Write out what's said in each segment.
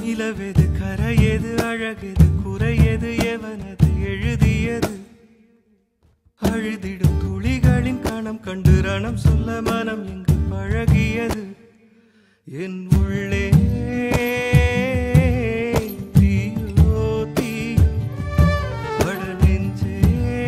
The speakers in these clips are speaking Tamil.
நிலவெது கரையெது அழகெது குறையது எவனது எழுதியது அழுதிடும் துளிகளின் கணம் கண்டு ரணம் சொல்ல மனம் எங்கு பழகியது என் உள்ளே தீயோ தீயோ அட நெஞ்சே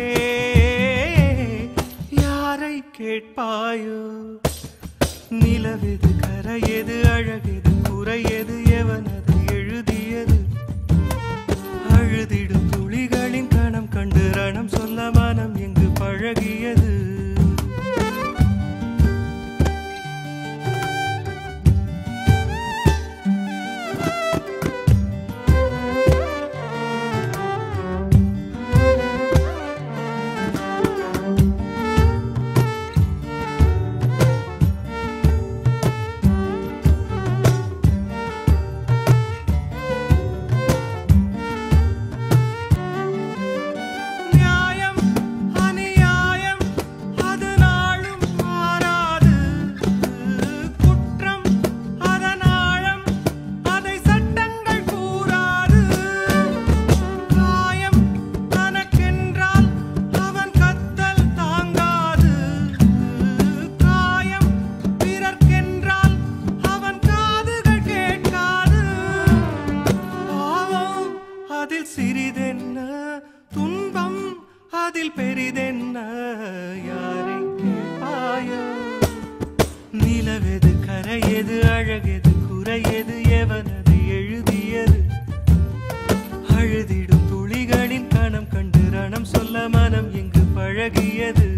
யாரை கேட்பாயோ நிலவெது கரையெது அழகெது குறையது எவனது எழுதியது அழுதிடும் துளிகளின் கணம் கண்டு ரணம் சொல்ல மனம் எங்கு பழகியது நியாயம் அநியாயம் அது நாளும் மாறாது குற்றம் அதன் ஆழம் அதை சட்டங்கள் கூறாது காயம் தனக்கென்றால் அவன் கத்தல் தாங்காது காயம் பிறர்க்கென்றால் அவன் காதுகள் கேட்காது பாவம் அதில் சிறிதென்ன துன்பம் அதில் பெரிதென்ன யாரை கேட்பாயோ நிலவெது கரையெது அழகெது குறையது எவனது எழுதியது அழுதிடும் துளிகளின் கணம் கண்டு ரணம் சொல்ல மனம் எங்கு பழகியது